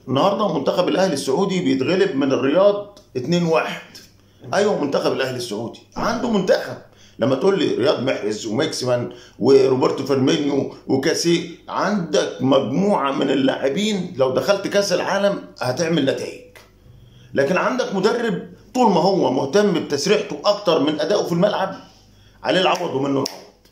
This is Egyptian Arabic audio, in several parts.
النهارده منتخب الاهلي السعودي بيتغلب من الرياض 2-1 ايوه منتخب الاهلي السعودي عنده منتخب لما تقول لي رياض محرز وميكسمان وروبرتو فيرمينيو وكاسي عندك مجموعه من اللاعبين لو دخلت كاس العالم هتعمل نتائج لكن عندك مدرب طول ما هو مهتم بتسريحته اكتر من ادائه في الملعب عليه العوض ومنه العوض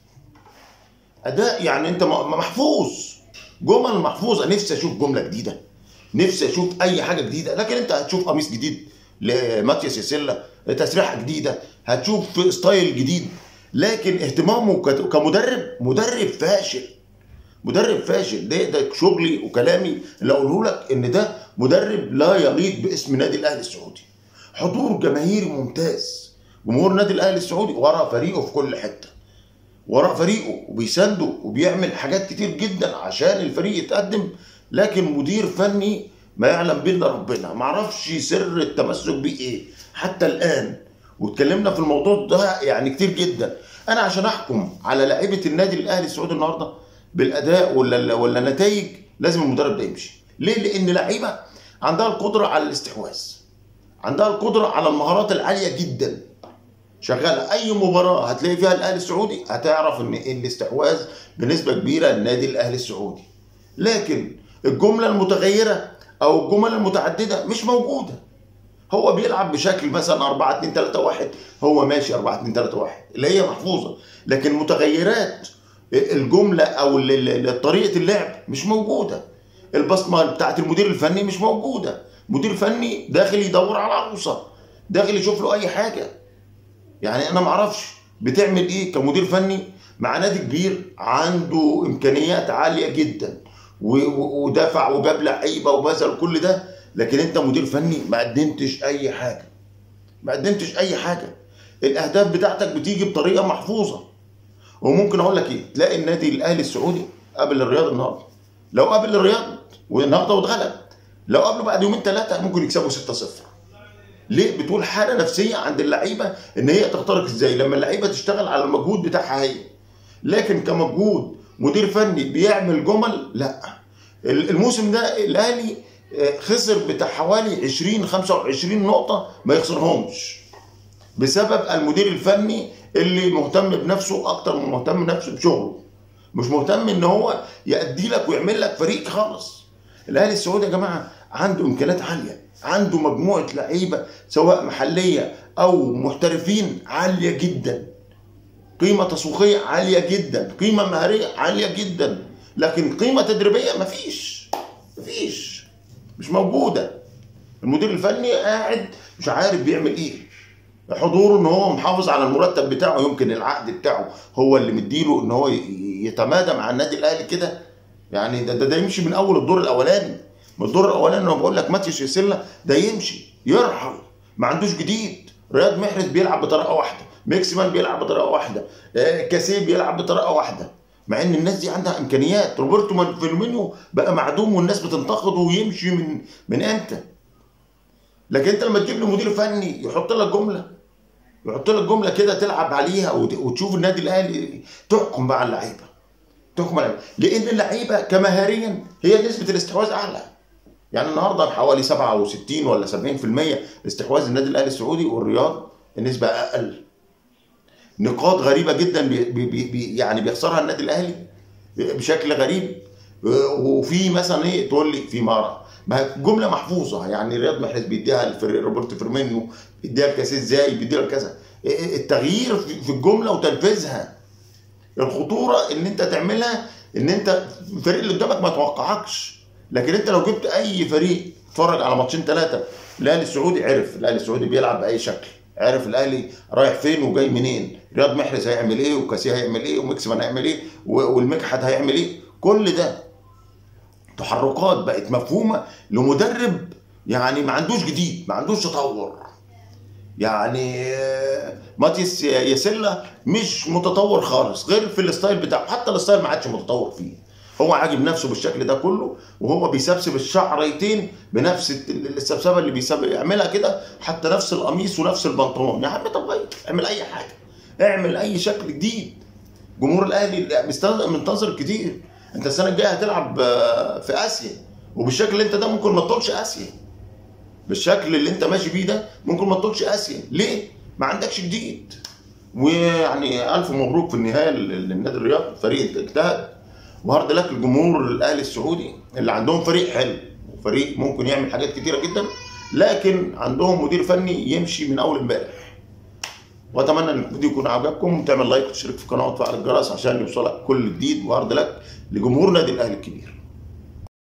اداء يعني انت م- محفوظ جمل محفوظه نفسي اشوف جمله جديده نفسي اشوف اي حاجه جديده لكن انت هتشوف قميص جديد لماتياس ياسيلا تسريحه جديده هتشوف ستايل جديد لكن اهتمامه كت- كمدرب مدرب فاشل مدرب فاشل ده ده شغلي وكلامي اللي اقوله لك ان ده مدرب لا يليق باسم نادي الاهلي السعودي حضور جماهيري ممتاز جمهور نادي الاهلي السعودي ورا فريقه في كل حته ورا فريقه وبيسانده وبيعمل حاجات كتير جدا عشان الفريق يتقدم لكن مدير فني ما يعلم به الا ربنا ما اعرفش سر التمسك بيه ايه حتى الان واتكلمنا في الموضوع ده يعني كتير جدا انا عشان احكم على لعيبه النادي الاهلي السعودي النهارده بالاداء ولا ولا نتائج لازم المدرب ده يمشي ليه لان لعيبه عندها القدره على الاستحواذ عندها القدره على المهارات العاليه جدا شغاله اي مباراه هتلاقي فيها الاهلي السعودي هتعرف ان الاستحواذ بنسبه كبيره للنادي الاهلي السعودي لكن الجمله المتغيره او الجمل المتعدده مش موجوده هو بيلعب بشكل مثلا 4 2 3 1 هو ماشي 4 2 3 1 اللي هي محفوظه لكن متغيرات الجمله او ال- ال- طريقه اللعب مش موجوده البصمه بتاعت المدير الفني مش موجوده مدير فني داخل يدور على عروسه داخل يشوف له اي حاجه يعني انا ما اعرفش بتعمل ايه كمدير فني مع نادي كبير عنده امكانيات عاليه جدا و- و- ودفع وجاب لعيبه وبذل كل ده لكن انت مدير فني ما قدمتش اي حاجه ما قدمتش اي حاجه الاهداف بتاعتك بتيجي بطريقه محفوظه وممكن اقول لك ايه تلاقي النادي الاهلي السعودي قابل الرياض النهارده لو قابل الرياض والنهارده واتغلب لو قابله بعد يومين ثلاثه ممكن يكسبوا 6-0 ليه بتقول حاله نفسيه عند اللعيبه ان هي تخترق ازاي لما اللعيبه تشتغل على المجهود بتاعها هي لكن كمجهود مدير فني بيعمل جمل لا الموسم ده الاهلي آه، خسر بتاع حوالي 20 25 نقطه ما يخسرهمش بسبب المدير الفني اللي مهتم بنفسه اكتر من مهتم بنفسه بشغله مش مهتم ان هو يأدي لك ويعمل لك فريق خالص الاهلي السعودي يا جماعه عنده امكانيات عاليه عنده مجموعه لعيبه سواء محليه او محترفين عاليه جدا قيمه تسويقيه عاليه جدا قيمه مهاريه عاليه جدا لكن قيمه تدريبيه مفيش مفيش مش موجوده المدير الفني قاعد مش عارف بيعمل ايه حضوره ان هو محافظ على المرتب بتاعه يمكن العقد بتاعه هو اللي مديله ان هو ي- يتمادى مع النادي الاهلي كده يعني ده, ده, ده يمشي من اول الدور الاولاني من الدور الاولاني انا بقول لك ماتيوس يسيلا ده يمشي يرحل ما عندوش جديد رياض محرز بيلعب بطريقه واحده ميكسمان بيلعب بطريقه واحده آه، كاسيه بيلعب بطريقه واحده مع ان الناس دي عندها امكانيات روبرتو مان- فيرمينيو بقى معدوم والناس بتنتقده ويمشي من من امتى لكن انت لما تجيب لي مدير فني يحط لك جمله يحط لك جمله كده تلعب عليها وت- وتشوف النادي الاهلي تحكم بقى على اللعيبه تحكم على لان اللعيبه كمهاريا هي نسبه الاستحواذ اعلى يعني النهارده حوالي 67 ولا 70% استحواذ النادي الاهلي السعودي والرياض النسبه اقل نقاط غريبه جدا بي بي بي يعني بيخسرها النادي الاهلي بشكل غريب وفي مثلا ايه تقول لي في مهاره ما هي جمله محفوظه يعني رياض محرز بيديها لفر- روبرتو فيرمينيو بيديها لكاسيه ازاي بيديها لكذا التغيير في في الجمله وتنفيذها الخطوره ان انت تعملها ان انت الفريق اللي قدامك ما يتوقعكش لكن انت لو جبت اي فريق اتفرج على ماتشين ثلاثه الاهلي السعودي عرف الاهلي السعودي بيلعب باي شكل عرف الاهلي رايح فين وجاي منين رياض محرز هيعمل ايه وكاسيه هيعمل ايه ومكسمان هيعمل ايه و- والمكحت هيعمل ايه كل ده تحركات بقت مفهومه لمدرب يعني ما عندوش جديد ما عندوش تطور يعني آه، ماتيس ياسيلا مش متطور خالص غير في الستايل بتاعه حتى الستايل ما عادش متطور فيه هو عاجب نفسه بالشكل ده كله وهو بيسبسب الشعريتين بنفس الت- السبسبه اللي بيسب يعملها كده حتى نفس القميص ونفس البنطلون يا عم طب غير اعمل اي حاجه اعمل اي شكل جديد جمهور الاهلي مستنظر- منتظر كتير انت السنه الجايه هتلعب آه، في اسيا وبالشكل اللي انت ده ممكن ما تطولش اسيا بالشكل اللي انت ماشي بيه ده ممكن ما تطولش اسيا ليه ما عندكش جديد ويعني الف مبروك في النهايه لل- للنادي الرياض فريق اجتهد وهارد لك الجمهور الاهلي السعودي اللي عندهم فريق حلو وفريق ممكن يعمل حاجات كتيره جدا لكن عندهم مدير فني يمشي من اول امبارح واتمنى ان الفيديو يكون عجبكم وتعمل لايك وتشترك في القناه وتفعل الجرس عشان يوصلك كل جديد وعرض لك لجمهور نادي الاهلي الكبير